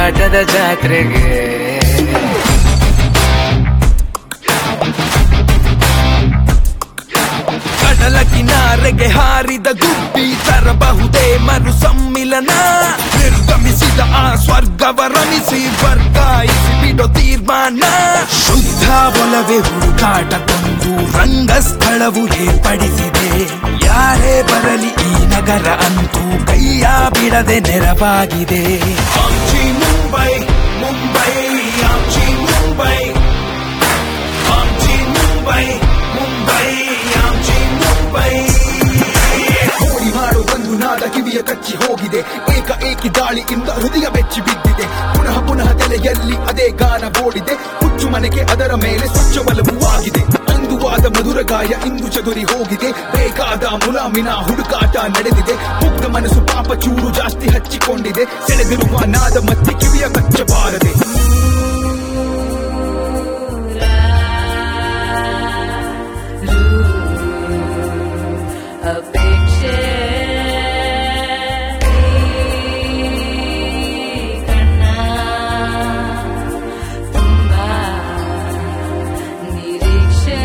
ಹುಡುಗಾಟದ ಜಾತ್ರೆಗೆ ಕಡಲ ಕಿನಾರೆಗೆ ಹಾರಿದ ಗುಬ್ಬಿ ತರಬಹುದೇ ಮರು ಸಮ್ಮಿಲನ ನಿರ್ಗಮಿಸಿದ ಆ ಸ್ವರ್ಗವ ರಮಿಸಿ ವರ್ಗಾಯಿಸಿ ಬಿಡೋ ತೀರ್ಮಾನ ಶುದ್ಧ ಒಲವೇ ಹುಡುಕಾಟ ಕೊಂದು ರಂಗಸ್ಥಳವು ಏರ್ಪಡಿಸಿದೆ ಯಾರೇ ಬರಲಿ ಈ ನಗರ ಅಂತೂ ಕೈಯ ಬಿಡದೆ ನೆರವಾಗಿದೆ ಆಮ್ಚಿ ಮುಂಬೈ ಮುಂಬೈ ಆಮ್ಚಿ ಮುಂಬೈ ಆಮ್ಚಿ ಮುಂಬೈ ಮುಂಬೈ ಆಮ್ಚಿ ಮುಂಬೈ ಕೋಡಿ ಮಾಡೋ ಒಂದು ನಾದ ಕಿವಿಯ ಕಚ್ಚಿ ಹೋಗಿದೆ ಏಕ ಏಕಿ ದಾಳಿಯಿಂದ ಹೃದಯ ಬೆಚ್ಚಿ ಬಿದ್ದಿದೆ ಪುನಃ ಪುನಃ ತಲೆಯಲ್ಲಿ ಅದೇ ಗಾನ ಓಡಿದೆ ಹುಚ್ಚು ಮನೆಗೆ ಅದರ ಮೇಲೆ ಸ್ವಚ್ಛ ಒಲವು ಆಗಿದೆ ಅಂದುವಾದ ಮಧುರ ಗಾಯ ಇಂದು ಚದುರಿ ಹೋಗಿದೆ ಬೇಕಾದ ಮುಲಾಮಿನ ಹುಡುಕಾಟ ನಡೆದಿದೆ ಮುಗ್ಧ ಮನಸ್ಸು ಪಾಪ ಚೂರು ಜಾಸ್ತಿ ಹಚ್ಚಿಕೊಂಡಿದೆ ಸೆಳೆದಿರುವ ನಾದ ಮತ್ತೆ ಕಿವಿಯ ಕಚ್ಚಬಾರದೆ ಅಪೇಕ್ಷೆ ಕಣ್ಣ ತುಂಬ ನಿರೀಕ್ಷೆ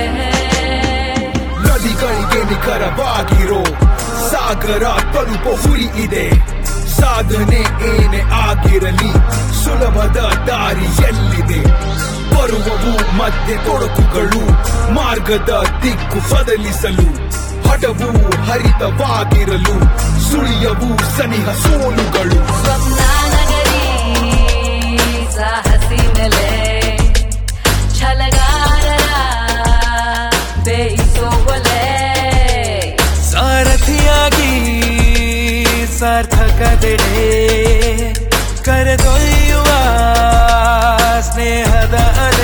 ನದಿಗಳಿಗೆ ನಿಖರವಾಗಿರೋ ಸಾಗರ ತಲುಪೋ ಹುರಿ ಇದೆ ಸಾಧನೆ ಏನೇ ಆಗಿರಲಿ ಸುಲಭದ ದಾರಿ ಎಲ್ಲಿದೆ ಬರುವವು ಮಧ್ಯೆ ತೊಡಕುಗಳು ಮಾರ್ಗದ ದಿಕ್ಕು ಬದಲಿಸಲು ಹಠವು ಹರಿತವಾಗಿರಲು ಸುಳಿಯವು ಸನಿಹ ಸೋಲುಗಳು ಸ್ವಪ್ನ ನಗರಿ ಸಾಹಸಿ ನೆಲೆ ಛಲಗಾರರ ಬೇಯಿಸೋ ಒಲೆ ಸಾರಥಿಯಾಗಿ ಸಾರ್ಥಕದೆಡೆ ಕರೆದೊಯ್ಯುವ ಸ್ನೇಹದ ಅಲೆ